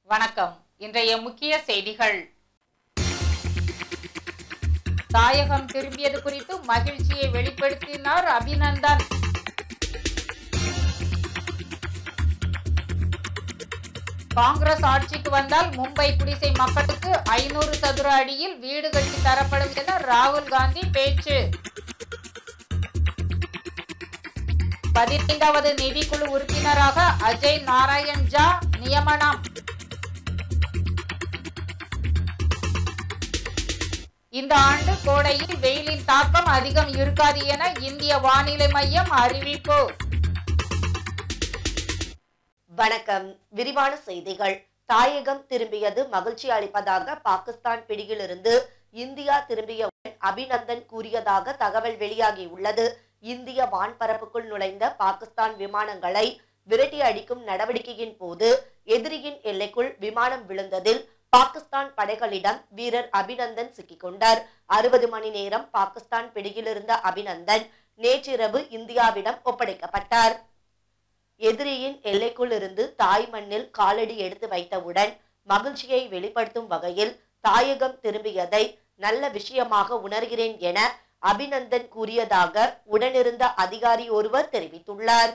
வணக்கம் இன்றைய முக்கிய செய்திகள் தாயகம் திரும்பியது குறித்து மகிழ்ச்சியை வெளிப்படுத்தினார் அபிநந்தன் காங்கிரஸ் ஆட்சிக்கு வந்தால் மும்பை குடிசை மக்களுக்கு ஐநூறு சதுர அடியில் வீடு கட்டி தரப்படும் என ராகுல் காந்தி பேச்சு பதினைந்தாவது நிதிக்குழு உறுப்பினராக அஜய் நாராயண் ஜா நியமனம் இந்த ஆண்டு கோடையில் வெயிலின் தாக்கம் அதிகம் இருக்காது என இந்திய வானிலை மையம் அறிவிப்பு வணக்கம் விரிவான செய்திகள் தாயகம் திரும்பியது மகிழ்ச்சி அளிப்பதாக பாகிஸ்தான் பிடியிலிருந்து இந்தியா திரும்பியவுடன் அபிநந்தன் கூறியதாக தகவல் வெளியாகியுள்ளது இந்திய வான்பரப்புக்குள் நுழைந்த பாகிஸ்தான் விமானங்களை விரட்டி அடிக்கும் நடவடிக்கையின் போது எதிரியின் எல்லைக்குள் விமானம் விழுந்ததில் பாகிஸ்தான் படைகளிடம் வீரர் அபிநந்தன் சிக்கிக்கொண்டார் அறுபது மணி நேரம் பாகிஸ்தான் பிடியிலிருந்த அபிநந்தன் நேற்றிரவு இந்தியாவிடம் ஒப்படைக்கப்பட்டார் எதிரியின் எல்லைக்குள் இருந்து தாய் மண்ணில் காலடி எடுத்து வைத்தவுடன் மகிழ்ச்சியை வெளிப்படுத்தும் வகையில் தாயகம் திரும்பியதை நல்ல விஷயமாக உணர்கிறேன் என அபிநந்தன் கூறியதாக உடனிருந்த அதிகாரி ஒருவர் தெரிவித்துள்ளார்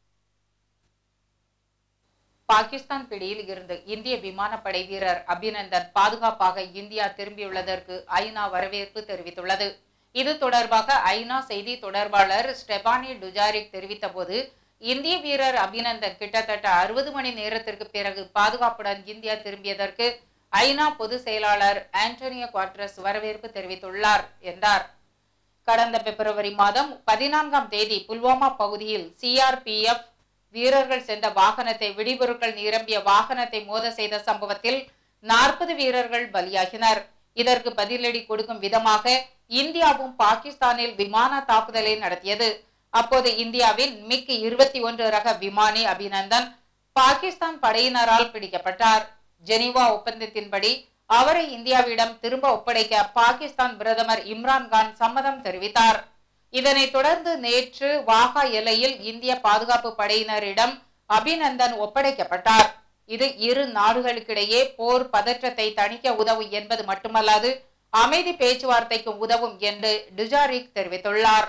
பாகிஸ்தான் பிடியில் இருந்து இந்திய விமானப்படை வீரர் அபிநந்தன் பாதுகாப்பாக இந்தியா திரும்பியுள்ளதற்கு ஐநா வரவேற்பு தெரிவித்துள்ளது இது தொடர்பாக ஐநா செய்தி தொடர்பாளர் ஸ்டெபானி டுஜாரிக் தெரிவித்தபோது இந்திய வீரர் அபிநந்தன் கிட்டத்தட்ட அறுபது மணி நேரத்திற்கு பிறகு பாதுகாப்புடன் இந்தியா திரும்பியதற்கு ஐநா பொதுச் செயலாளர் ஆண்டோனியோ குவாட்ரஸ் வரவேற்பு தெரிவித்துள்ளார் என்றார் கடந்த பிப்ரவரி மாதம் பதினான்காம் தேதி புல்வாமா பகுதியில் சிஆர்பிஎஃப் வீரர்கள் சென்ற வாகனத்தை வெடிபொருட்கள் நிரம்பிய வாகனத்தை மோத செய்த சம்பவத்தில் நாற்பது வீரர்கள் பலியாகினர் இதற்கு பதிலடி கொடுக்கும் விதமாக இந்தியாவும் பாகிஸ்தானில் விமான தாக்குதலை நடத்தியது அப்போது இந்தியாவின் மிக் இருபத்தி ஒன்று ரக விமானி அபிநந்தன் பாகிஸ்தான் படையினரால் பிடிக்கப்பட்டார் ஜெனீவா ஒப்பந்தத்தின்படி அவரை இந்தியாவிடம் திரும்ப ஒப்படைக்க பாகிஸ்தான் பிரதமர் இம்ரான்கான் சம்மதம் தெரிவித்தார் இதனைத் தொடர்ந்து நேற்று வாகா எல்லையில் இந்திய பாதுகாப்பு படையினரிடம் அபிநந்தன் ஒப்படைக்கப்பட்டார் இது இரு நாடுகளுக்கிடையே போர் பதற்றத்தை தணிக்க உதவும் என்பது மட்டுமல்லாது அமைதி பேச்சுவார்த்தைக்கு உதவும் என்று டுஜாரிக் தெரிவித்துள்ளார்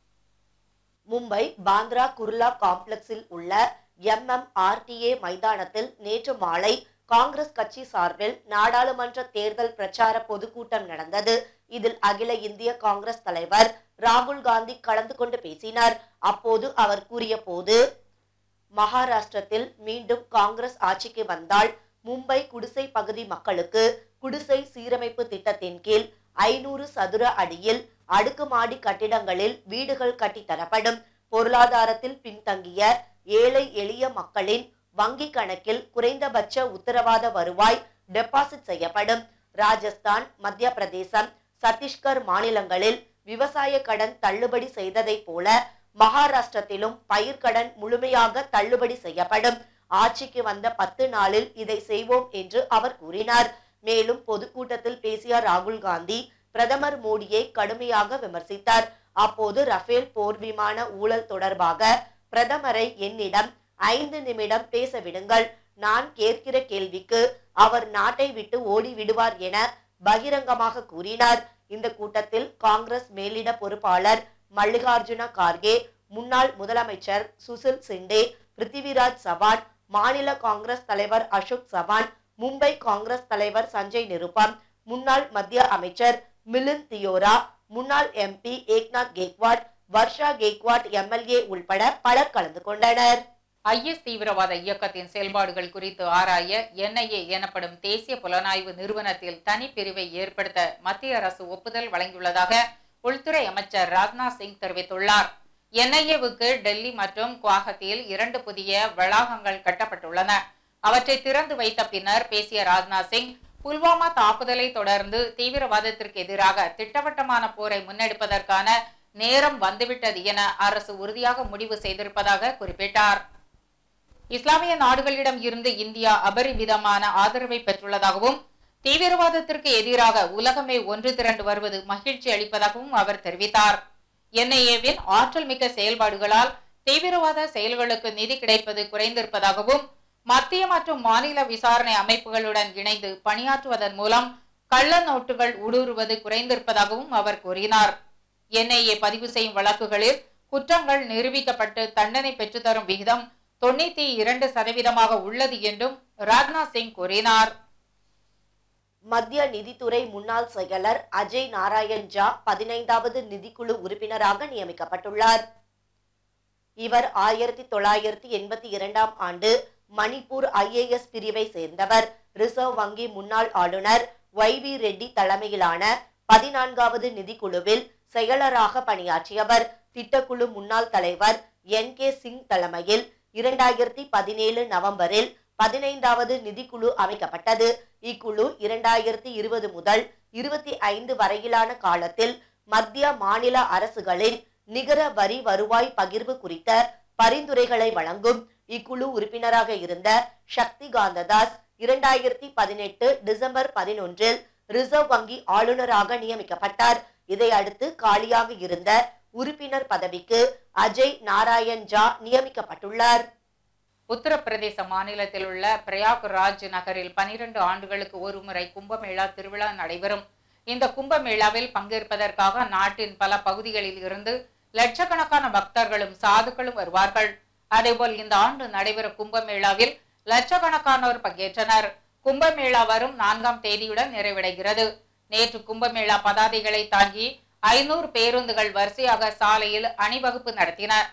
மும்பை பாந்த்ரா குர்லா காம்ப்ளெக்ஸில் உள்ள எம்எம்ஆர்டிஏ மைதானத்தில் நேற்று மாலை காங்கிரஸ் கட்சி சார்பில் நாடாளுமன்ற தேர்தல் பிரச்சார பொதுக்கூட்டம் நடந்தது இதில் அகில இந்திய காங்கிரஸ் தலைவர் ராகுல் காந்தி கலந்து கொண்டு பேசினார் அப்போது அவர் கூறிய போது மகாராஷ்டிரத்தில் மீண்டும் காங்கிரஸ் ஆட்சிக்கு வந்தால் மும்பை குடிசை பகுதி மக்களுக்கு குடிசை சீரமைப்பு திட்டத்தின் கீழ் ஐநூறு சதுர அடியில் அடுக்குமாடி கட்டிடங்களில் வீடுகள் கட்டித்தரப்படும் பொருளாதாரத்தில் பின்தங்கிய ஏழை எளிய மக்களின் வங்கி கணக்கில் குறைந்தபட்ச உத்தரவாத வருவாய் டெபாசிட் செய்யப்படும் ராஜஸ்தான் மத்திய பிரதேசம் சத்தீஸ்கர் மாநிலங்களில் விவசாய கடன் தள்ளுபடி செய்ததைப் போல மகாராஷ்டிரத்திலும் பயிர்க்கடன் முழுமையாக தள்ளுபடி செய்யப்படும் ஆட்சிக்கு வந்த பத்து நாளில் இதை செய்வோம் என்று அவர் கூறினார் மேலும் பொதுக்கூட்டத்தில் பேசிய ராகுல் காந்தி பிரதமர் மோடியை கடுமையாக விமர்சித்தார் அப்போது ரஃபேல் போர் விமான ஊழல் தொடர்பாக பிரதமரை என்னிடம் ஐந்து நிமிடம் பேச விடுங்கள் நான் கேட்கிற கேள்விக்கு அவர் நாட்டை விட்டு ஓடி விடுவார் என பகிரங்கமாக கூறினார் இந்த கூட்டத்தில் காங்கிரஸ் மேலிட பொறுப்பாளர் மல்லிகார்ஜுன கார்கே முன்னாள் முதலமைச்சர் சுசில் சிண்டே பிருத்திவிராஜ் சவான் மாநில காங்கிரஸ் தலைவர் அசோக் சவான் மும்பை காங்கிரஸ் தலைவர் சஞ்சய் நிருபம் முன்னாள் மத்திய அமைச்சர் மிலிந்த் தியோரா முன்னாள் எம்பி ஏக்நாத் கேக்வாட் வர்ஷா கேக்வாட் எம்எல்ஏ உள்பட பலர் கலந்து கொண்டனர் ஐஎஸ் தீவிரவாத இயக்கத்தின் செயல்பாடுகள் குறித்து ஆராய என்ஐஏ எனப்படும் தேசிய புலனாய்வு நிறுவனத்தில் தனிப்பிரிவை ஏற்படுத்த மத்திய அரசு ஒப்புதல் வழங்கியுள்ளதாக உள்துறை அமைச்சர் ராஜ்நாத் சிங் தெரிவித்துள்ளார் என்ஐஏவுக்கு டெல்லி மற்றும் குவாஹத்தியில் இரண்டு புதிய வளாகங்கள் கட்டப்பட்டுள்ளன அவற்றை திறந்து வைத்த பின்னர் பேசிய ராஜ்நாத் சிங் புல்வாமா தாக்குதலை தொடர்ந்து தீவிரவாதத்திற்கு எதிராக திட்டவட்டமான போரை முன்னெடுப்பதற்கான நேரம் வந்துவிட்டது என அரசு உறுதியாக முடிவு செய்திருப்பதாக குறிப்பிட்டார் இஸ்லாமிய நாடுகளிடம் இருந்து இந்தியா அபரிமிதமான ஆதரவை பெற்றுள்ளதாகவும் தீவிரவாதத்திற்கு எதிராக உலகமே ஒன்று திரண்டு வருவது மகிழ்ச்சி அளிப்பதாகவும் அவர் தெரிவித்தார் என்ஐஏவின் ஆற்றல் மிக்க செயல்பாடுகளால் தீவிரவாத செயல்களுக்கு நிதி கிடைப்பது குறைந்திருப்பதாகவும் மத்திய மற்றும் மாநில விசாரணை அமைப்புகளுடன் இணைந்து பணியாற்றுவதன் மூலம் கள்ள நோட்டுகள் ஊடுருவது குறைந்திருப்பதாகவும் அவர் கூறினார் என்ஐஏ பதிவு செய்யும் வழக்குகளில் குற்றங்கள் நிரூபிக்கப்பட்டு தண்டனை பெற்றுத்தரும் விகிதம் தொண்ணூத்தி இரண்டு சதவீதமாக உள்ளது என்றும் ராஜ்நாத் சிங் கூறினார் மத்திய நிதித்துறை முன்னாள் செயலர் அஜய் நாராயண் ஜா பதினைந்தாவது நிதிக்குழு உறுப்பினராக நியமிக்கப்பட்டுள்ளார் இவர் ஆயிரத்தி தொள்ளாயிரத்தி எண்பத்தி இரண்டாம் ஆண்டு மணிப்பூர் ஐஏஎஸ் பிரிவை சேர்ந்தவர் ரிசர்வ் வங்கி முன்னாள் ஆளுநர் ஒய் வி ரெட்டி தலைமையிலான பதினான்காவது நிதிக்குழுவில் செயலராக பணியாற்றியவர் திட்டக்குழு முன்னாள் தலைவர் என் கே சிங் தலைமையில் இரண்டாயிரத்தி பதினேழு நவம்பரில் பதினைந்தாவது நிதிக்குழு அமைக்கப்பட்டது இக்குழு இரண்டாயிரத்தி இருபது முதல் இருபத்தி ஐந்து வரையிலான காலத்தில் மத்திய மாநில அரசுகளின் நிகர வரி வருவாய் பகிர்வு குறித்த பரிந்துரைகளை வழங்கும் இக்குழு உறுப்பினராக இருந்த சக்தி காந்ததாஸ் இரண்டாயிரத்தி பதினெட்டு டிசம்பர் பதினொன்றில் ரிசர்வ் வங்கி ஆளுநராக நியமிக்கப்பட்டார் இதை அடுத்து காலியாக இருந்த உறுப்பினர் பதவிக்கு அஜய் நாராயண் ஜா நியமிக்கப்பட்டுள்ளார் உத்தரப்பிரதேச மாநிலத்தில் உள்ள பிரயாக்ராஜ் நகரில் பனிரெண்டு ஆண்டுகளுக்கு ஒருமுறை கும்பமேளா திருவிழா நடைபெறும் இந்த கும்பமேளாவில் பங்கேற்பதற்காக நாட்டின் பல பகுதிகளில் இருந்து லட்சக்கணக்கான பக்தர்களும் சாதுக்களும் வருவார்கள் அதேபோல் இந்த ஆண்டு நடைபெறும் கும்பமேளாவில் லட்சக்கணக்கானோர் பங்கேற்றனர் கும்பமேளா வரும் நான்காம் தேதியுடன் நிறைவடைகிறது நேற்று கும்பமேளா பதாதைகளை தாங்கி ஐநூறு பேருந்துகள் வரிசையாக சாலையில் அணிவகுப்பு நடத்தினர்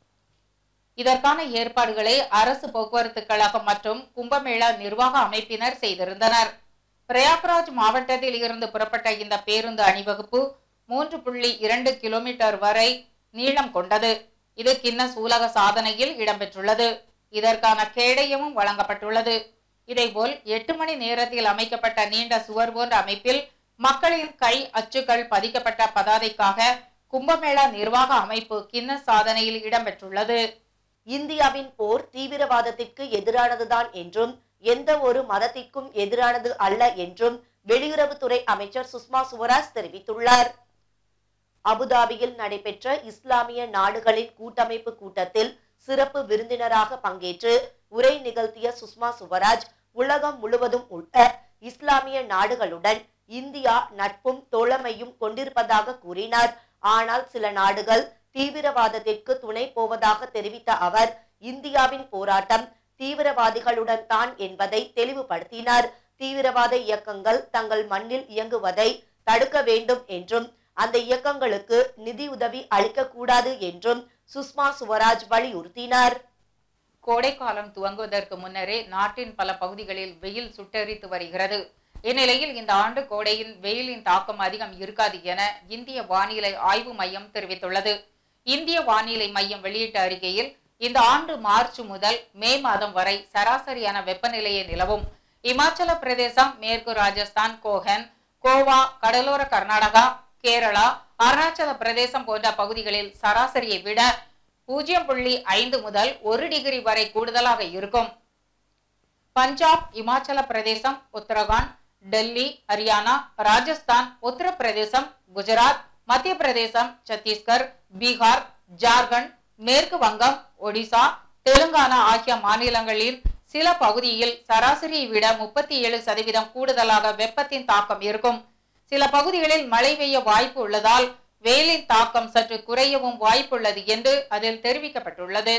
இதற்கான ஏற்பாடுகளை அரசு போக்குவரத்து கழகம் மற்றும் கும்பமேளா நிர்வாக அமைப்பினர் செய்திருந்தனர் பிரயாக்ராஜ் மாவட்டத்தில் இருந்து புறப்பட்ட இந்த பேருந்து அணிவகுப்பு மூன்று புள்ளி இரண்டு கிலோமீட்டர் வரை நீளம் கொண்டது இது கின்னஸ் உலக சாதனையில் இடம்பெற்றுள்ளது இதற்கான கேடயமும் வழங்கப்பட்டுள்ளது இதேபோல் எட்டு மணி நேரத்தில் அமைக்கப்பட்ட நீண்ட சுவர் போன்ற அமைப்பில் மக்களின் கை அச்சுக்கள் பதிக்கப்பட்ட பதாதைக்காக கும்பமேளா நிர்வாக அமைப்பு கின்னஸ் சாதனையில் இடம்பெற்றுள்ளது இந்தியாவின் போர் தீவிரவாதத்திற்கு எதிரானதுதான் என்றும் எந்த ஒரு மதத்திற்கும் எதிரானது அல்ல என்றும் வெளியுறவுத்துறை அமைச்சர் சுஷ்மா சுவராஜ் தெரிவித்துள்ளார் அபுதாபியில் நடைபெற்ற இஸ்லாமிய நாடுகளின் கூட்டமைப்பு கூட்டத்தில் சிறப்பு விருந்தினராக பங்கேற்று உரை நிகழ்த்திய சுஷ்மா சுவராஜ் உலகம் முழுவதும் உள்ள இஸ்லாமிய நாடுகளுடன் இந்தியா நட்பும் தோழமையும் கொண்டிருப்பதாக கூறினார் ஆனால் சில நாடுகள் தீவிரவாதத்திற்கு துணை போவதாக தெரிவித்த அவர் இந்தியாவின் போராட்டம் தீவிரவாதிகளுடன் தான் என்பதை தெளிவுபடுத்தினார் தீவிரவாத இயக்கங்கள் தங்கள் மண்ணில் இயங்குவதை தடுக்க வேண்டும் என்றும் அந்த இயக்கங்களுக்கு நிதி உதவி அளிக்கக்கூடாது என்றும் சுஷ்மா சுவராஜ் வலியுறுத்தினார் கோடைக்காலம் துவங்குவதற்கு முன்னரே நாட்டின் பல பகுதிகளில் வெயில் சுட்டெரித்து வருகிறது இந்நிலையில் இந்த ஆண்டு கோடையில் வெயிலின் தாக்கம் அதிகம் இருக்காது என இந்திய வானிலை ஆய்வு மையம் தெரிவித்துள்ளது இந்திய வானிலை மையம் வெளியிட்ட அறிக்கையில் இந்த ஆண்டு மார்ச் முதல் மே மாதம் வரை சராசரியான வெப்பநிலையை நிலவும் இமாச்சல பிரதேசம் மேற்கு ராஜஸ்தான் கோஹன் கோவா கடலோர கர்நாடகா கேரளா அருணாச்சல பிரதேசம் போன்ற பகுதிகளில் சராசரியை விட பூஜ்ஜியம் புள்ளி ஐந்து முதல் ஒரு டிகிரி வரை கூடுதலாக இருக்கும் பஞ்சாப் இமாச்சல பிரதேசம் உத்தரகாண்ட் டெல்லி ஹரியானா ராஜஸ்தான் உத்தரப்பிரதேசம் குஜராத் மத்திய பிரதேசம் சத்தீஸ்கர் பீகார் ஜார்க்கண்ட் மேற்கு வங்கம் ஒடிசா தெலுங்கானா ஆகிய மாநிலங்களில் சில பகுதியில் சராசரியை விட முப்பத்தி ஏழு சதவீதம் கூடுதலாக வெப்பத்தின் தாக்கம் இருக்கும் சில பகுதிகளில் மழை பெய்ய வாய்ப்பு உள்ளதால் வெயிலின் தாக்கம் சற்று குறையவும் வாய்ப்புள்ளது என்று அதில் தெரிவிக்கப்பட்டுள்ளது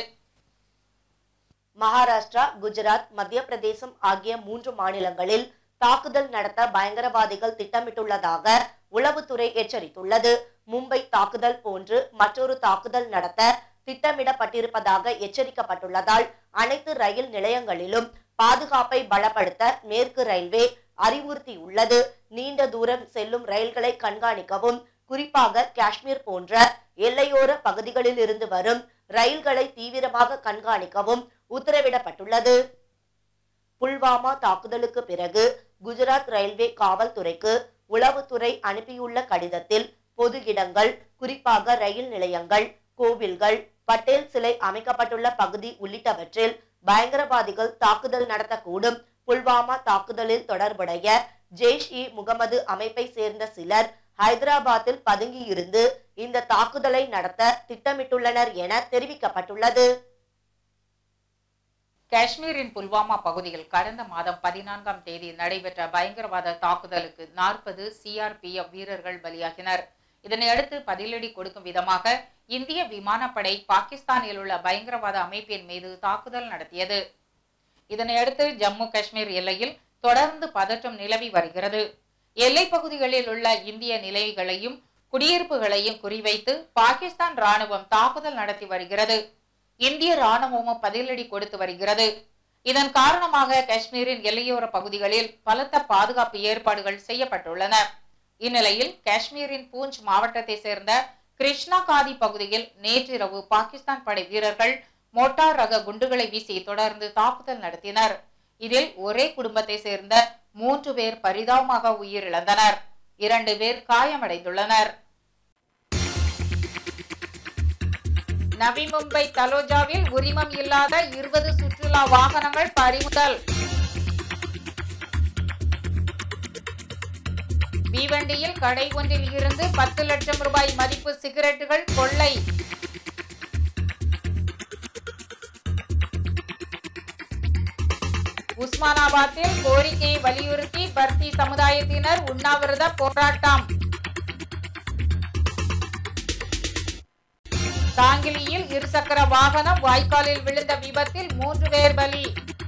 மகாராஷ்டிரா குஜராத் மத்திய பிரதேசம் ஆகிய மூன்று மாநிலங்களில் தாக்குதல் நடத்த பயங்கரவாதிகள் திட்டமிட்டுள்ளதாக உளவுத்துறை எச்சரித்துள்ளது மும்பை தாக்குதல் போன்று மற்றொரு தாக்குதல் நடத்த திட்டமிடப்பட்டிருப்பதாக எச்சரிக்கப்பட்டுள்ளதால் அனைத்து ரயில் நிலையங்களிலும் பாதுகாப்பை பலப்படுத்த மேற்கு ரயில்வே அறிவுறுத்தியுள்ளது நீண்ட தூரம் செல்லும் ரயில்களை கண்காணிக்கவும் குறிப்பாக காஷ்மீர் போன்ற எல்லையோர பகுதிகளில் இருந்து வரும் ரயில்களை தீவிரமாக கண்காணிக்கவும் உத்தரவிடப்பட்டுள்ளது புல்வாமா தாக்குதலுக்கு பிறகு குஜராத் ரயில்வே காவல்துறைக்கு உளவுத்துறை அனுப்பியுள்ள கடிதத்தில் பொது இடங்கள் குறிப்பாக ரயில் நிலையங்கள் கோவில்கள் பட்டேல் சிலை அமைக்கப்பட்டுள்ள பகுதி உள்ளிட்டவற்றில் பயங்கரவாதிகள் தாக்குதல் நடத்தக்கூடும் புல்வாமா தாக்குதலில் தொடர்புடைய ஜெய்ஷ் இ முகமது அமைப்பை சேர்ந்த சிலர் ஹைதராபாத்தில் பதுங்கியிருந்து இந்த தாக்குதலை நடத்த திட்டமிட்டுள்ளனர் என தெரிவிக்கப்பட்டுள்ளது காஷ்மீரின் புல்வாமா பகுதியில் கடந்த மாதம் பதினான்காம் தேதி நடைபெற்ற பயங்கரவாத தாக்குதலுக்கு நாற்பது சிஆர்பிஎஃப் வீரர்கள் பலியாகினர் இதனையடுத்து பதிலடி கொடுக்கும் விதமாக இந்திய விமானப்படை பாகிஸ்தானில் உள்ள பயங்கரவாத அமைப்பின் மீது தாக்குதல் நடத்தியது இதனையடுத்து ஜம்மு காஷ்மீர் எல்லையில் தொடர்ந்து பதற்றம் நிலவி வருகிறது எல்லைப் பகுதிகளில் உள்ள இந்திய நிலைகளையும் குடியிருப்புகளையும் குறிவைத்து பாகிஸ்தான் ராணுவம் தாக்குதல் நடத்தி வருகிறது இந்திய ராணுவமும் பதிலடி கொடுத்து வருகிறது இதன் காரணமாக காஷ்மீரின் எல்லையோர பகுதிகளில் பலத்த பாதுகாப்பு ஏற்பாடுகள் செய்யப்பட்டுள்ளன இந்நிலையில் காஷ்மீரின் பூஞ்ச் மாவட்டத்தை சேர்ந்த கிருஷ்ணா காதி பகுதியில் நேற்றிரவு பாகிஸ்தான் படை வீரர்கள் மோட்டார் ரக குண்டுகளை வீசி தொடர்ந்து தாக்குதல் நடத்தினர் இதில் ஒரே குடும்பத்தை சேர்ந்த மூன்று பேர் பரிதாபமாக உயிரிழந்தனர் இரண்டு பேர் காயமடைந்துள்ளனர் நவி மும்பை தலோஜாவில் உரிமம் இல்லாத இருபது சுற்றுலா வாகனங்கள் பறிமுதல் பீவண்டியில் கடை ஒன்றில் இருந்து பத்து லட்சம் ரூபாய் மதிப்பு சிகரெட்டுகள் கொள்ளை உஸ்மானாபாத்தில் கோரிக்கையை வலியுறுத்தி பர்த்தி சமுதாயத்தினர் உண்ணாவிரத போராட்டம் சாங்கிலியில் இருசக்கர வாகனம் வாய்க்காலில் விழுந்த விபத்தில் மூன்று பேர் பலி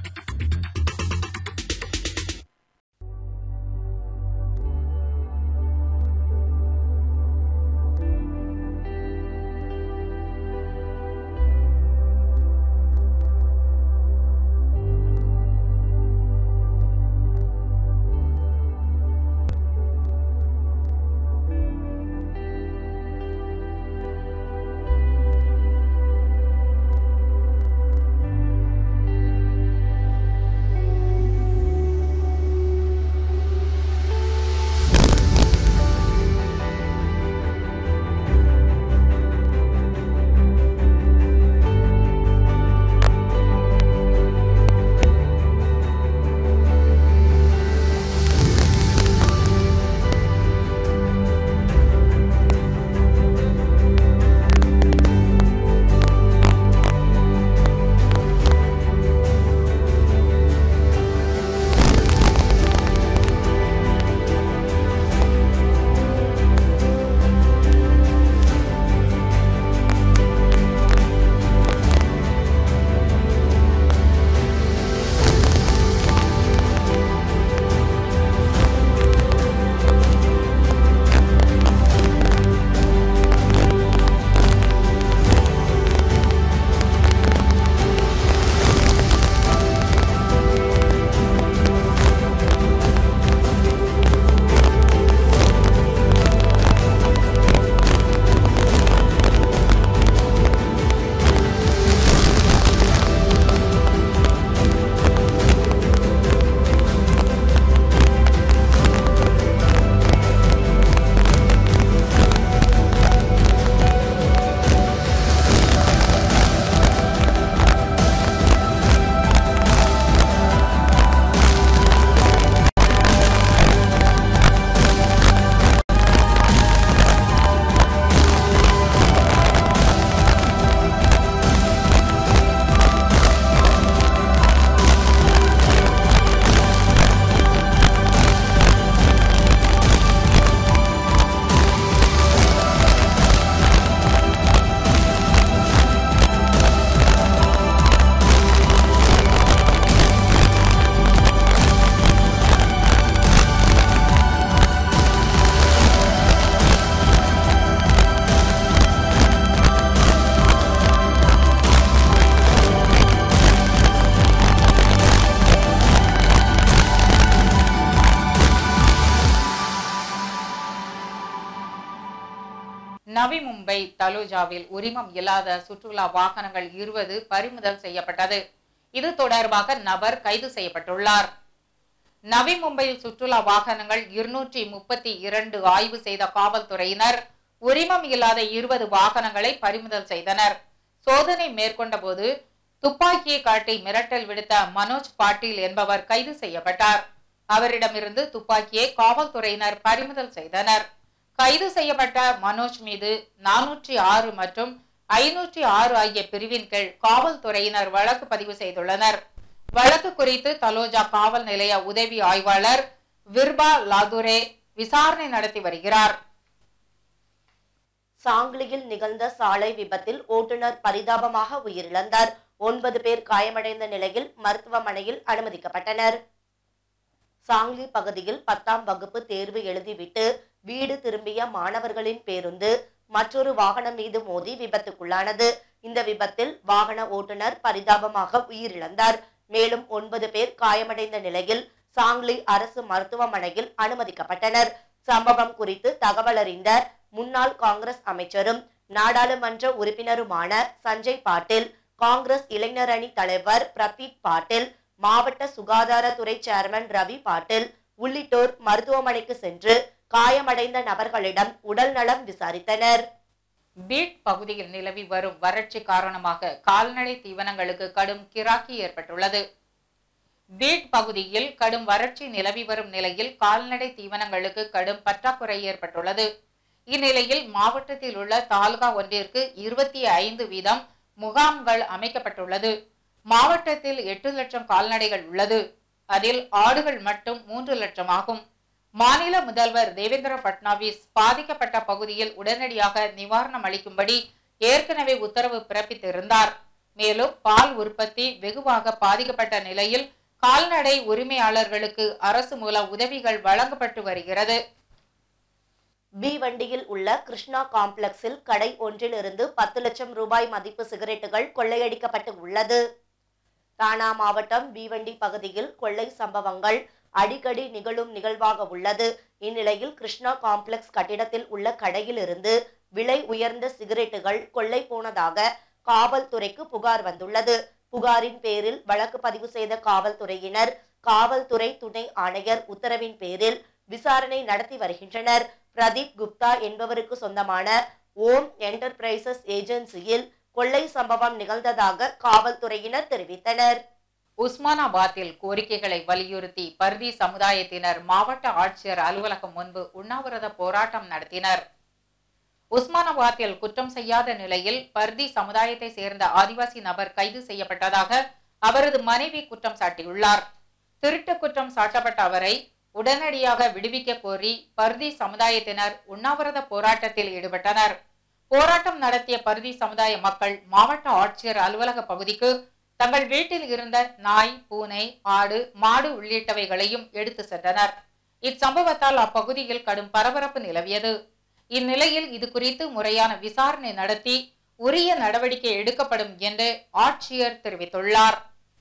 நவி மும்பை தலோஜாவில் உரிமம் இல்லாத சுற்றுலா வாகனங்கள் இருபது பறிமுதல் செய்யப்பட்டது இது தொடர்பாக நபர் கைது செய்யப்பட்டுள்ளார் நவி மும்பையில் சுற்றுலா வாகனங்கள் இருநூற்றி முப்பத்தி இரண்டு ஆய்வு செய்த காவல்துறையினர் உரிமம் இல்லாத இருபது வாகனங்களை பறிமுதல் செய்தனர் சோதனை மேற்கொண்ட போது துப்பாக்கியை காட்டி மிரட்டல் விடுத்த மனோஜ் பாட்டீல் என்பவர் கைது செய்யப்பட்டார் அவரிடமிருந்து துப்பாக்கியை காவல்துறையினர் பறிமுதல் செய்தனர் கைது செய்யப்பட்ட மனோஜ் மீது நானூற்றி ஆறு மற்றும் ஐநூற்றி ஆறு ஆகிய பிரிவின் கீழ் காவல்துறையினர் வழக்கு பதிவு செய்துள்ளனர் வழக்கு குறித்து தலோஜா காவல் நிலைய உதவி ஆய்வாளர் விர்பா லாதுரே விசாரணை நடத்தி வருகிறார் சாங்கிலியில் நிகழ்ந்த சாலை விபத்தில் ஓட்டுநர் பரிதாபமாக உயிரிழந்தார் ஒன்பது பேர் காயமடைந்த நிலையில் மருத்துவமனையில் அனுமதிக்கப்பட்டனர் சாங்லி பகுதியில் பத்தாம் வகுப்பு தேர்வு எழுதிவிட்டு வீடு திரும்பிய மாணவர்களின் பேருந்து மற்றொரு வாகனம் மீது மோதி விபத்துக்குள்ளானது இந்த விபத்தில் வாகன ஓட்டுநர் பரிதாபமாக உயிரிழந்தார் மேலும் ஒன்பது பேர் காயமடைந்த நிலையில் சாங்லி அரசு மருத்துவமனையில் அனுமதிக்கப்பட்டனர் சம்பவம் குறித்து தகவல் அறிந்த முன்னாள் காங்கிரஸ் அமைச்சரும் நாடாளுமன்ற உறுப்பினருமான சஞ்சய் பாட்டில் காங்கிரஸ் இளைஞர் அணி தலைவர் பிரதீப் பாட்டில் மாவட்ட சுகாதாரத்துறை சேர்மன் ரவி பாட்டில் உள்ளிட்டோர் மருத்துவமனைக்கு சென்று காயமடைந்த நபர்களிடம் உடல் நலம் விசாரித்தனர் பீட் பகுதியில் நிலவி வரும் வறட்சி காரணமாக கால்நடை தீவனங்களுக்கு கடும் கிராக்கி ஏற்பட்டுள்ளது பீட் பகுதியில் கடும் வறட்சி நிலவி வரும் நிலையில் கால்நடை தீவனங்களுக்கு கடும் பற்றாக்குறை ஏற்பட்டுள்ளது இந்நிலையில் மாவட்டத்தில் உள்ள தாலுகா ஒன்றிற்கு இருபத்தி ஐந்து வீதம் முகாம்கள் அமைக்கப்பட்டுள்ளது மாவட்டத்தில் எட்டு லட்சம் கால்நடைகள் உள்ளது அதில் ஆடுகள் மட்டும் மூன்று லட்சம் ஆகும் மாநில முதல்வர் தேவேந்திர பட்னாவிஸ் பாதிக்கப்பட்ட பகுதியில் உடனடியாக நிவாரணம் அளிக்கும்படி ஏற்கனவே உத்தரவு பிறப்பித்திருந்தார் மேலும் பால் உற்பத்தி வெகுவாக பாதிக்கப்பட்ட நிலையில் கால்நடை உரிமையாளர்களுக்கு அரசு மூலம் உதவிகள் வழங்கப்பட்டு வருகிறது பி வண்டியில் உள்ள கிருஷ்ணா காம்ப்ளெக்ஸில் கடை ஒன்றிலிருந்து பத்து லட்சம் ரூபாய் மதிப்பு சிகரெட்டுகள் கொள்ளையடிக்கப்பட்டு உள்ளது தானா மாவட்டம் பீவண்டி பகுதியில் கொள்ளை சம்பவங்கள் அடிக்கடி நிகழும் நிகழ்வாக உள்ளது இந்நிலையில் கிருஷ்ணா காம்ப்ளெக்ஸ் கட்டிடத்தில் உள்ள கடையிலிருந்து விலை உயர்ந்த சிகரெட்டுகள் கொள்ளை போனதாக காவல்துறைக்கு புகார் வந்துள்ளது புகாரின் பேரில் வழக்கு பதிவு செய்த காவல்துறையினர் காவல்துறை துணை ஆணையர் உத்தரவின் பேரில் விசாரணை நடத்தி வருகின்றனர் பிரதீப் குப்தா என்பவருக்கு சொந்தமான ஓம் என்டர்பிரைசஸ் ஏஜென்சியில் கொள்ளை சம்பவம் நிகழ்ந்ததாக காவல்துறையினர் தெரிவித்தனர் உஸ்மானாபாத்தில் கோரிக்கைகளை வலியுறுத்தி பர்தி சமுதாயத்தினர் மாவட்ட ஆட்சியர் அலுவலகம் முன்பு உண்ணாவிரத போராட்டம் நடத்தினர் உஸ்மானாபாத்தில் குற்றம் செய்யாத நிலையில் பர்தி சமுதாயத்தை சேர்ந்த ஆதிவாசி நபர் கைது செய்யப்பட்டதாக அவரது மனைவி குற்றம் சாட்டியுள்ளார் திருட்டு குற்றம் சாட்டப்பட்ட அவரை உடனடியாக விடுவிக்க கோரி பர்தி சமுதாயத்தினர் உண்ணாவிரத போராட்டத்தில் ஈடுபட்டனர் போராட்டம் நடத்திய பருதி சமுதாய மக்கள் மாவட்ட ஆட்சியர் அலுவலக பகுதிக்கு தங்கள் வீட்டில் இருந்த நாய் பூனை ஆடு மாடு உள்ளிட்டவைகளையும் எடுத்து சென்றனர் இச்சம்பவத்தால் அப்பகுதியில் கடும் பரபரப்பு நிலவியது இந்நிலையில் இது குறித்து முறையான விசாரணை நடத்தி உரிய நடவடிக்கை எடுக்கப்படும் என்று ஆட்சியர் தெரிவித்துள்ளார்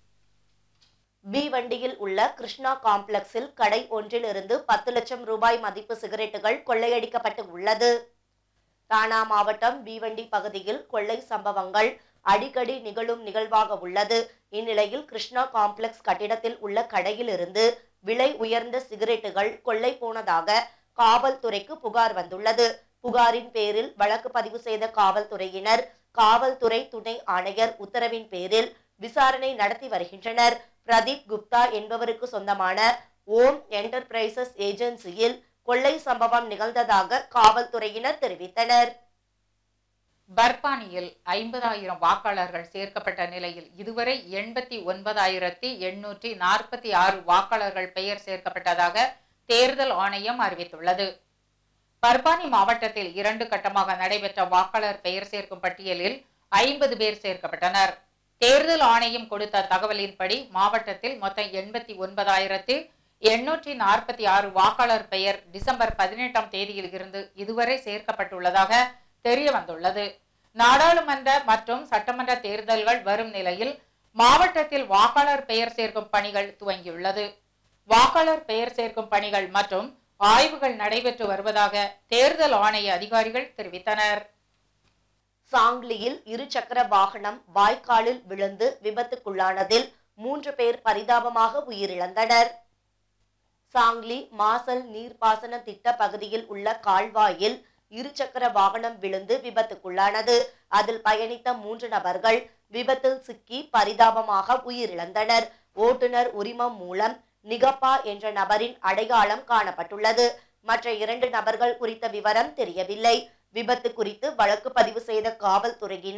பி வண்டியில் உள்ள கிருஷ்ணா காம்ப்ளெக்ஸில் கடை ஒன்றிலிருந்து பத்து லட்சம் ரூபாய் மதிப்பு சிகரெட்டுகள் கொள்ளையடிக்கப்பட்டு உள்ளது தானா மாவட்டம் பீவண்டி பகுதியில் கொள்ளை சம்பவங்கள் அடிக்கடி நிகழும் நிகழ்வாக உள்ளது இந்நிலையில் கிருஷ்ணா காம்ப்ளெக்ஸ் கட்டிடத்தில் உள்ள கடையிலிருந்து விலை உயர்ந்த சிகரெட்டுகள் கொள்ளை போனதாக காவல்துறைக்கு புகார் வந்துள்ளது புகாரின் பேரில் வழக்கு பதிவு செய்த காவல்துறையினர் காவல்துறை துணை ஆணையர் உத்தரவின் பேரில் விசாரணை நடத்தி வருகின்றனர் பிரதீப் குப்தா என்பவருக்கு சொந்தமான ஓம் என்டர்பிரைசஸ் ஏஜென்சியில் கொள்ளை சம்பவம் நிகழ்ந்ததாக காவல்துறையினர் தெரிவித்தனர் பர்பானியில் ஐம்பதாயிரம் வாக்காளர்கள் சேர்க்கப்பட்ட நிலையில் இதுவரை எண்பத்தி ஒன்பதாயிரத்தி எண்ணூற்றி நாற்பத்தி ஆறு வாக்காளர்கள் பெயர் சேர்க்கப்பட்டதாக தேர்தல் ஆணையம் அறிவித்துள்ளது பர்பானி மாவட்டத்தில் இரண்டு கட்டமாக நடைபெற்ற வாக்காளர் பெயர் சேர்க்கும் பட்டியலில் ஐம்பது பேர் சேர்க்கப்பட்டனர் தேர்தல் ஆணையம் கொடுத்த தகவலின்படி மாவட்டத்தில் மொத்தம் எண்பத்தி ஒன்பதாயிரத்து எண்ணூற்றி நாற்பத்தி ஆறு வாக்காளர் பெயர் டிசம்பர் பதினெட்டாம் தேதியில் இருந்து இதுவரை சேர்க்கப்பட்டுள்ளதாக தெரிய வந்துள்ளது நாடாளுமன்ற மற்றும் சட்டமன்ற தேர்தல்கள் வரும் நிலையில் மாவட்டத்தில் வாக்காளர் பெயர் சேர்க்கும் பணிகள் துவங்கியுள்ளது வாக்காளர் பெயர் சேர்க்கும் பணிகள் மற்றும் ஆய்வுகள் நடைபெற்று வருவதாக தேர்தல் ஆணைய அதிகாரிகள் தெரிவித்தனர் சாங்லியில் இருசக்கர வாகனம் வாய்க்காலில் விழுந்து விபத்துக்குள்ளானதில் மூன்று பேர் பரிதாபமாக உயிரிழந்தனர் சாங்லி மாசல் நீர்ப்பாசன திட்ட பகுதியில் உள்ள கால்வாயில் இருசக்கர வாகனம் விழுந்து விபத்துக்குள்ளானது அதில் பயணித்த மூன்று நபர்கள் விபத்தில் சிக்கி பரிதாபமாக உயிரிழந்தனர் ஓட்டுநர் உரிமம் மூலம் நிகப்பா என்ற நபரின் அடையாளம் காணப்பட்டுள்ளது மற்ற இரண்டு நபர்கள் குறித்த விவரம் தெரியவில்லை விபத்து குறித்து வழக்கு பதிவு செய்த காவல்துறையினர்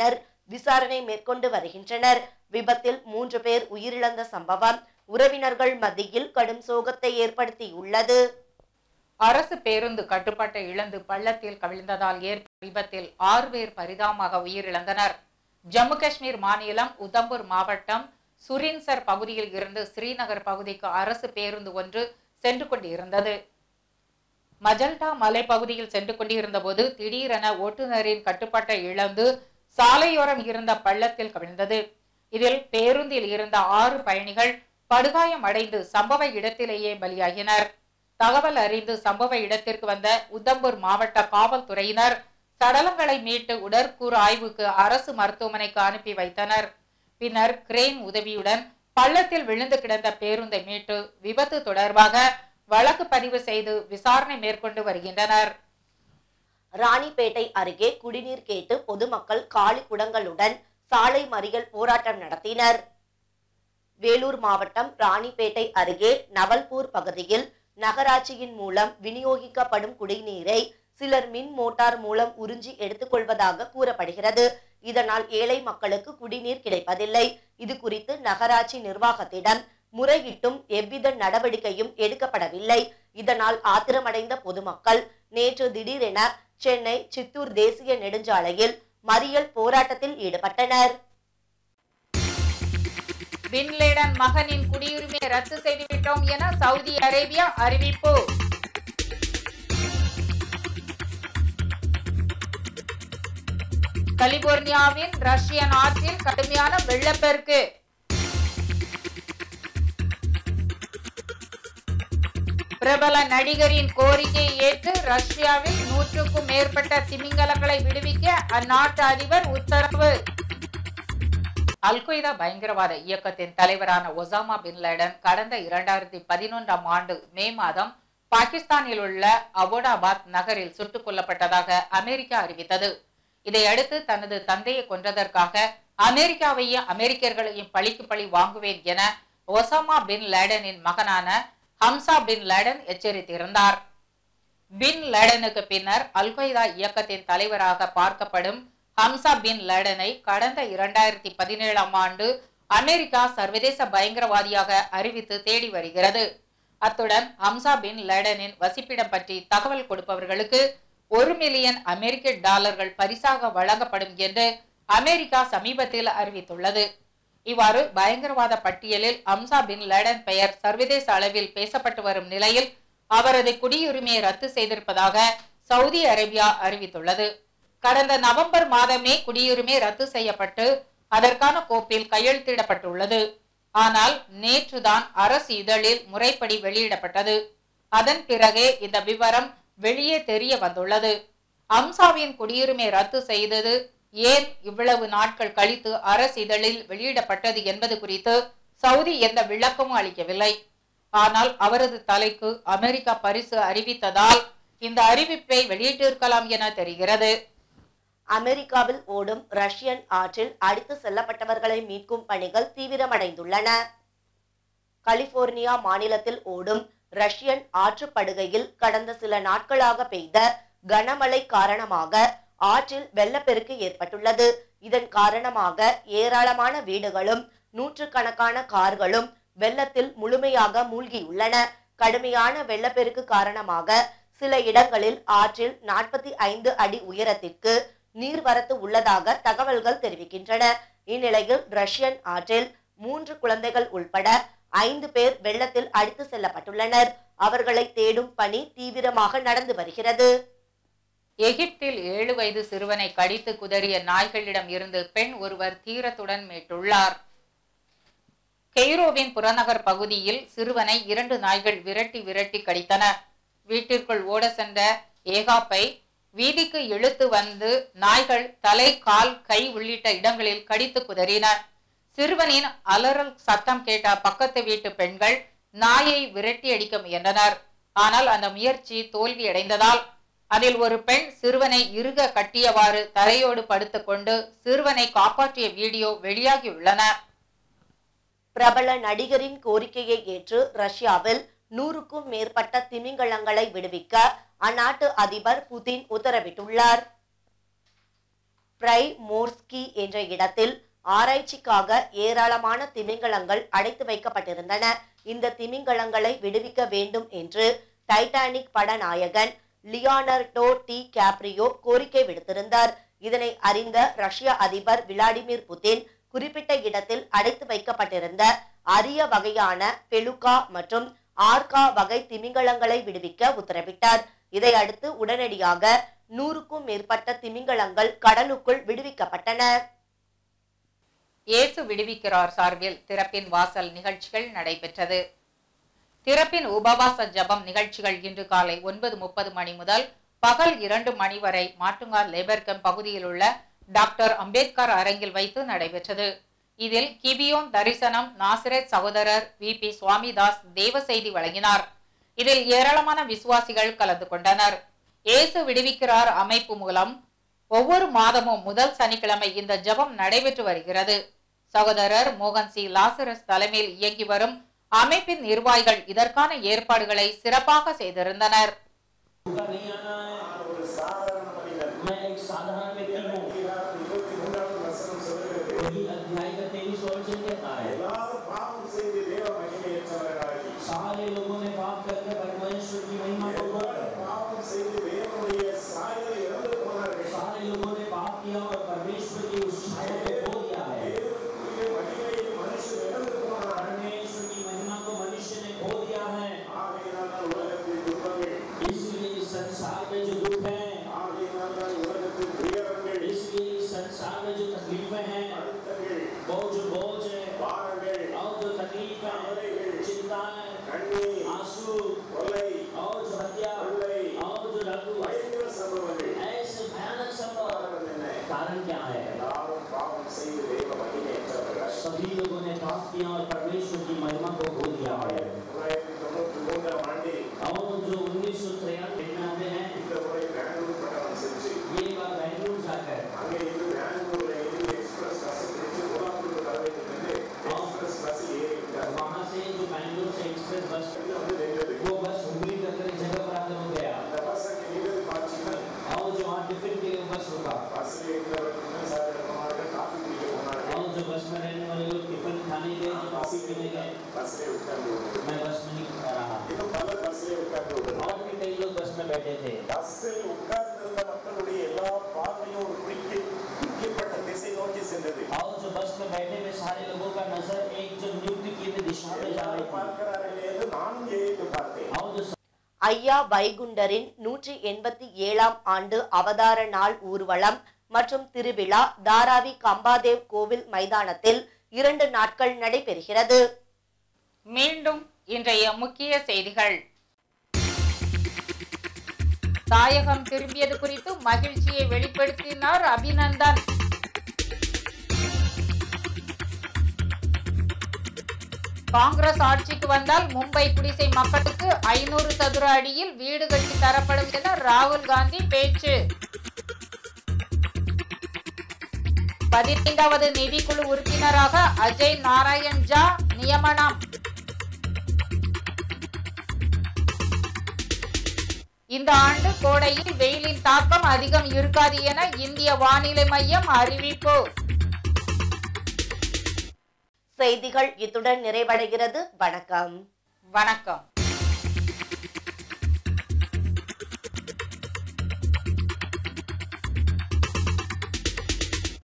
விசாரணை மேற்கொண்டு வருகின்றனர் விபத்தில் மூன்று பேர் உயிரிழந்த சம்பவம் உறவினர்கள் மத்தியில் கடும் சோகத்தை ஏற்படுத்தியுள்ளது அரசு பேருந்து கட்டுப்பாட்டை இழந்து பள்ளத்தில் கவிழ்ந்ததால் ஏற்பட்ட விபத்தில் ஆறு பேர் பரிதாபமாக உயிரிழந்தனர் ஜம்மு காஷ்மீர் மாநிலம் உதம்பூர் மாவட்டம் சுரின்சர் பகுதியில் இருந்து ஸ்ரீநகர் பகுதிக்கு அரசு பேருந்து ஒன்று சென்று கொண்டிருந்தது மஜல்டா மலைப்பகுதியில் சென்று கொண்டிருந்த போது திடீரென ஓட்டுநரின் கட்டுப்பாட்டை இழந்து சாலையோரம் இருந்த பள்ளத்தில் கவிழ்ந்தது இதில் பேருந்தில் இருந்த ஆறு பயணிகள் படுகாயம் அடைந்து சம்பவ இடத்திலேயே பலியாகினர் தகவல் அறிந்து சம்பவ இடத்திற்கு வந்த உத்தம்பூர் மாவட்ட காவல்துறையினர் சடலங்களை மீட்டு உடற்கூறு ஆய்வுக்கு அரசு மருத்துவமனைக்கு அனுப்பி வைத்தனர் பின்னர் கிரேன் உதவியுடன் பள்ளத்தில் விழுந்து கிடந்த பேருந்தை மீட்டு விபத்து தொடர்பாக வழக்கு பதிவு செய்து விசாரணை மேற்கொண்டு வருகின்றனர் ராணிப்பேட்டை அருகே குடிநீர் கேட்டு பொதுமக்கள் காலி குடங்களுடன் சாலை மறியல் போராட்டம் நடத்தினர் வேலூர் மாவட்டம் ராணிப்பேட்டை அருகே நவல்பூர் பகுதியில் நகராட்சியின் மூலம் விநியோகிக்கப்படும் குடிநீரை சிலர் மின் மோட்டார் மூலம் உறிஞ்சி எடுத்துக்கொள்வதாக கூறப்படுகிறது இதனால் ஏழை மக்களுக்கு குடிநீர் கிடைப்பதில்லை இது குறித்து நகராட்சி நிர்வாகத்திடம் முறையிட்டும் எவ்வித நடவடிக்கையும் எடுக்கப்படவில்லை இதனால் ஆத்திரமடைந்த பொதுமக்கள் நேற்று திடீரென சென்னை சித்தூர் தேசிய நெடுஞ்சாலையில் மறியல் போராட்டத்தில் ஈடுபட்டனர் பின்லேடன் மகனின் குடியுரிமையை ரத்து செய்துவிட்டோம் என சவுதி அரேபியா அறிவிப்பு கலிபோர்னியாவின் ரஷ்யன் ஆற்றில் கடுமையான வெள்ளப்பெருக்கு பிரபல நடிகரின் கோரிக்கையை ஏற்று ரஷ்யாவில் நூற்றுக்கும் மேற்பட்ட திமிங்கலங்களை விடுவிக்க அந்நாட்டு அதிபர் உத்தரவு அல்கொய்தா பயங்கரவாத இயக்கத்தின் தலைவரான ஒசாமா பின் லேடன் கடந்த இரண்டாயிரத்தி பதினொன்றாம் ஆண்டு மே மாதம் பாகிஸ்தானில் உள்ள அபோடாபாத் நகரில் சுட்டுக் கொல்லப்பட்டதாக அமெரிக்கா அறிவித்தது இதையடுத்து தனது தந்தையை கொன்றதற்காக அமெரிக்காவையும் அமெரிக்கர்களையும் பழிக்கு பழி வாங்குவேன் என ஒசாமா பின் லேடனின் மகனான ஹம்சா பின் லேடன் எச்சரித்திருந்தார் பின் லேடனுக்கு பின்னர் அல்கொய்தா இயக்கத்தின் தலைவராக பார்க்கப்படும் ஹம்சா பின் லேடனை கடந்த இரண்டாயிரத்தி பதினேழாம் ஆண்டு அமெரிக்கா சர்வதேச பயங்கரவாதியாக அறிவித்து தேடி வருகிறது அத்துடன் ஹம்சா பின் லேடனின் வசிப்பிடம் பற்றி தகவல் கொடுப்பவர்களுக்கு ஒரு மில்லியன் அமெரிக்க டாலர்கள் பரிசாக வழங்கப்படும் என்று அமெரிக்கா சமீபத்தில் அறிவித்துள்ளது இவ்வாறு பயங்கரவாத பட்டியலில் அம்சா பின் லேடன் பெயர் சர்வதேச அளவில் பேசப்பட்டு வரும் நிலையில் அவரது குடியுரிமையை ரத்து செய்திருப்பதாக சவுதி அரேபியா அறிவித்துள்ளது கடந்த நவம்பர் மாதமே குடியுரிமை ரத்து செய்யப்பட்டு அதற்கான கோப்பில் கையெழுத்திடப்பட்டுள்ளது ஆனால் நேற்றுதான் அரசு இதழில் முறைப்படி வெளியிடப்பட்டது அதன் பிறகே இந்த விவரம் வெளியே தெரிய வந்துள்ளது அம்சாவின் குடியுரிமை ரத்து செய்தது ஏன் இவ்வளவு நாட்கள் கழித்து அரசு இதழில் வெளியிடப்பட்டது என்பது குறித்து சவுதி எந்த விளக்கமும் அளிக்கவில்லை ஆனால் அவரது தலைக்கு அமெரிக்கா பரிசு அறிவித்ததால் இந்த அறிவிப்பை வெளியிட்டிருக்கலாம் என தெரிகிறது அமெரிக்காவில் ஓடும் ரஷ்யன் ஆற்றில் அடித்து செல்லப்பட்டவர்களை மீட்கும் பணிகள் தீவிரமடைந்துள்ளன கலிபோர்னியா மாநிலத்தில் ஓடும் ரஷ்யன் ஆற்றுப்படுகையில் கடந்த சில நாட்களாக பெய்த கனமழை காரணமாக ஆற்றில் வெள்ளப்பெருக்கு ஏற்பட்டுள்ளது இதன் காரணமாக ஏராளமான வீடுகளும் நூற்றுக்கணக்கான கார்களும் வெள்ளத்தில் முழுமையாக மூழ்கியுள்ளன கடுமையான வெள்ளப்பெருக்கு காரணமாக சில இடங்களில் ஆற்றில் நாற்பத்தி ஐந்து அடி உயரத்திற்கு நீர்வரத்து உள்ளதாக தகவல்கள் தெரிவிக்கின்றன இந்நிலையில் ரஷ்யன் ஆற்றில் மூன்று குழந்தைகள் உள்பட ஐந்து பேர் வெள்ளத்தில் அடித்து செல்லப்பட்டுள்ளனர் அவர்களை தேடும் பணி தீவிரமாக நடந்து வருகிறது எகிப்தில் ஏழு வயது சிறுவனை கடித்து குதறிய நாய்களிடம் இருந்து பெண் ஒருவர் தீரத்துடன் மீட்டுள்ளார் கெய்ரோவின் புறநகர் பகுதியில் சிறுவனை இரண்டு நாய்கள் விரட்டி விரட்டி கடித்தன வீட்டிற்குள் ஓட சென்ற ஏகாப்பை வீதிக்கு இழுத்து வந்து நாய்கள் தலை கால் கை உள்ளிட்ட இடங்களில் கடித்து குதறின சிறுவனின் அலறல் சத்தம் கேட்ட பக்கத்து வீட்டு பெண்கள் நாயை விரட்டி அடிக்க முயன்றனர் ஆனால் அந்த முயற்சி தோல்வியடைந்ததால் அதில் ஒரு பெண் சிறுவனை இறுக கட்டியவாறு தரையோடு படுத்துக்கொண்டு சிறுவனை காப்பாற்றிய வீடியோ வெளியாகியுள்ளன பிரபல நடிகரின் கோரிக்கையை ஏற்று ரஷ்யாவில் நூறுக்கும் மேற்பட்ட திமிங்கலங்களை விடுவிக்க அந்நாட்டு அதிபர் புதின் உத்தரவிட்டுள்ளார் பிரைமோர்ஸ்கி என்ற இடத்தில் ஆராய்ச்சிக்காக ஏராளமான திமிங்கலங்கள் அடைத்து வைக்கப்பட்டிருந்தன இந்த திமிங்கலங்களை விடுவிக்க வேண்டும் என்று டைட்டானிக் பட நாயகன் லியோனார்டோ டி கேப்ரியோ கோரிக்கை விடுத்திருந்தார் இதனை அறிந்த ரஷ்ய அதிபர் விளாடிமிர் புதின் குறிப்பிட்ட இடத்தில் அடைத்து வைக்கப்பட்டிருந்த அரிய வகையான பெலுகா மற்றும் ஆர்கா வகை திமிங்கலங்களை விடுவிக்க உத்தரவிட்டார் இதை அடுத்து உடனடியாக நூறுக்கும் மேற்பட்ட திமிங்கலங்கள் கடலுக்குள் விடுவிக்கப்பட்டன இயேசு விடுவிக்கிறார் சார்பில் திறப்பின் வாசல் நிகழ்ச்சிகள் நடைபெற்றது திறப்பின் உபவாச ஜபம் நிகழ்ச்சிகள் இன்று காலை ஒன்பது முப்பது மணி முதல் பகல் இரண்டு மணி வரை மாட்டுங்கால் லேபர் கேம்ப் பகுதியில் உள்ள டாக்டர் அம்பேத்கர் அரங்கில் வைத்து நடைபெற்றது இதில் கிபியோன் தரிசனம் நாசிரேத் சகோதரர் வி பி சுவாமிதாஸ் தேவ செய்தி வழங்கினார் இதில் ஏராளமான விசுவாசிகள் கலந்து கொண்டனர் இயேசு விடுவிக்கிறார் அமைப்பு மூலம் ஒவ்வொரு மாதமும் முதல் சனிக்கிழமை இந்த ஜெபம் நடைபெற்று வருகிறது சகோதரர் மோகன் சி லாசரஸ் தலைமையில் இயங்கி வரும் அமைப்பின் நிர்வாகிகள் இதற்கான ஏற்பாடுகளை சிறப்பாக செய்திருந்தனர் का नहीं आना है ஒரு சாதாரண மனிதன் मैं एक साधारण व्यक्ति हूँ அதிகாரம் இருபத்தி மூன்றாவது வசனம் சொல்கிறது वही अध्याय का तेईस वचन कहता है எல்லாரும் பாவம் செய்து தேவ மகிமையற்றவர்களாகி सारे लोगों ने पाप करके परमेश्वर की महिमा को खो எல்லாரும் दिया। பாவம் செய்து தேவனுடைய சாயலை இழந்து போனார்கள் सारे लोगों ने पाप किया और परमेश्वर की उस छाया को खो दिया है தேவனுடைய மகிமையை மனுஷன் இழந்து போனார் परमेश्वर की महिमा को मनुष्य ने खो दिया है ஆகையினால் தான் உலகத்தில் துன்பங்கள் इसलिए इस संसार में जो दुख है ஆகையினால் தான் உலகத்தில் துயரங்கள் इसलिए इस संसार में जो तकलीफें हैं அழுத்தங்கள் वो जो बोझ है பாரங்கள் और जो तकलीफ है चिंता है கண்ணீர் आंसू கொலை और जो हत्या கொள்ளை और जो लघु பயங்கர சம்பவங்கள் ऐसे भयानक संभव காரணம் என்ன कारण क्या है எல்லாரும் பாவம் செய்து தேவ மகிமையற்றவர்கள் सभी लोगों ने पाप किया और परमेश्वर की महिमा को खो दिया है தொள்ளாயிரத்தி தொண்ணூற்றி மூன்றாம் ஆண்டில் और जो उन्नीस सौ तिरानवे में आते हैं இந்த முறை பெங்களூர் பட்டணம் சென்று ये बार बेंगलुरु जाकर அங்கே இருந்து பெங்களூர்ல இருந்து எக்ஸ்பிரஸ் பஸ் பிடிச்சு கோலாப்பூருக்கு வர வேண்டும் என்று எக்ஸ்பிரஸ் பஸ்ஸில் ஏறிவிட்டார் वहाँ से जो बेंगलुरु से एक्सप्रेस बस இது வந்து நின்றது वो बस हुगली तक एक जगह पर आकर रुक गया அந்த பஸ் அங்கே நின்றது பார்த்தீங்கன்னா और जो वहाँ टिफिन के लिए बस रुका பஸ்ஸில் இருந்தவர் சாதனை போனார்கள் காஃபி குடிக்க போனார்கள் और जो बस में रहने वाले लोग टिफिन खाने गए जो कॉफी पीने गए பஸ்ஸிலே உட்கார்ந்து விடுறது मैं बस में नहीं खा रहा இன்னும் பல பஸ்ஸிலே உட்கார்ந்து விடுறது और भी कई लोग बस में बैठे थे பஸ்ஸில் உட்கார்ந்திருந்த மக்களுடைய எல்லா பார்வையும் ஒரு குறிக்க குறிக்கப்பட்ட திசை நோக்கி சென்றது और जो बस में बैठे हुए सारे लोगों का नजर एक जो नियुक्त की हुई दिशा में जा रही எல்லாரும் थी பார்க்கிறார்கள் என்று நானும் ஏறிட்டு பார்த்தேன் और जो ஐயா வைகுண்டரின் நூற்றி எண்பத்தி ஏழாம் ஆண்டு அவதார நாள் ஊர்வலம் மற்றும் திருவிழா தாராவி கம்பாதேவ் கோவில் மைதானத்தில் இரண்டு நாட்கள் நடைபெறுகிறது மீண்டும் இன்றைய முக்கிய செய்திகள் தாயகம் திரும்பியது குறித்து மகிழ்ச்சியை வெளிப்படுத்தினார் அபிநந்தன் காங்கிரஸ் ஆட்சிக்கு வந்தால் மும்பை குடிசை மக்களுக்கு ஐநூறு சதுர அடியில் வீடு கட்டி தரப்படும் என ராகுல் காந்தி பேச்சு பதினைந்தாவது நிதிக்குழு உறுப்பினராக அஜய் நாராயண் ஜா நியமனம் இந்த ஆண்டு கோடையில் வெயிலின் தாக்கம் அதிகம் இருக்காது என இந்திய வானிலை மையம் அறிவிப்பு செய்திகள் இத்துடன் நிறைவடைகிறது வணக்கம் வணக்கம்